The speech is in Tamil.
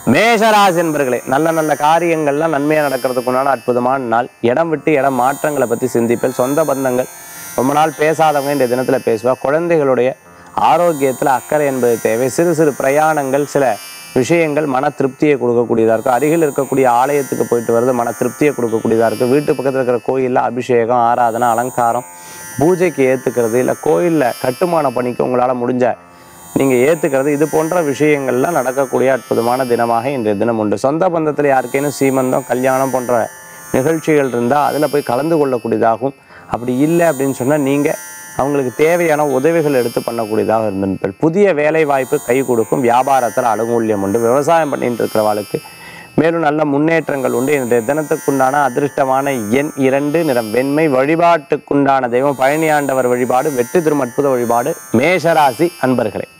மேஷராசி என்பர்களே நல்ல நல்ல காரியங்கள்லாம் நன்மையாக நடக்கிறதுக்கு உண்டான அற்புதமான நாள் இடம் விட்டு இடம் மாற்றங்களை பற்றி சிந்திப்பேன் சொந்த பந்தங்கள் ரொம்ப நாள் பேசாதவங்க இந்த தினத்தில் பேசுவா குழந்தைகளுடைய ஆரோக்கியத்தில் அக்கறை என்பது தேவை சிறு சிறு பிரயாணங்கள் சில விஷயங்கள் மன திருப்தியை கொடுக்கக்கூடியதாக இருக்கும் அருகில் இருக்கக்கூடிய ஆலயத்துக்கு போயிட்டு வர்றது மன திருப்தியை கொடுக்கக்கூடியதாக இருக்கும் வீட்டு பக்கத்தில் இருக்கிற கோயிலில் அபிஷேகம் ஆராதனை அலங்காரம் பூஜைக்கு ஏற்றுக்கிறது இல்லை கோயிலில் கட்டுமான பணிக்கு உங்களால் முடிஞ்ச நீங்கள் ஏற்றுக்கிறது இது போன்ற விஷயங்கள்லாம் நடக்கக்கூடிய அற்புதமான தினமாக இன்றைய தினம் உண்டு சொந்த பந்தத்தில் யாருக்கேனும் சீமந்தம் கல்யாணம் போன்ற நிகழ்ச்சிகள் இருந்தால் அதில் போய் கலந்து கொள்ளக்கூடியதாகும் அப்படி இல்லை அப்படின்னு சொன்னால் நீங்கள் அவங்களுக்கு தேவையான உதவிகள் எடுத்து பண்ணக்கூடியதாக இருந்திருப்பீர்கள் புதிய வேலை வாய்ப்பு கை கொடுக்கும் வியாபாரத்தில் அனுகூல்யம் உண்டு விவசாயம் பண்ணிட்டு இருக்கிறவாளுக்கு மேலும் நல்ல முன்னேற்றங்கள் உண்டு இன்றைய தினத்துக்குண்டான அதிர்ஷ்டமான எண் இரண்டு நிறம் வெண்மை வழிபாட்டுக்குண்டான தெய்வம் பழனியாண்டவர் வழிபாடு வெற்றி திருமற்புத வழிபாடு மேஷராசி அன்பர்களே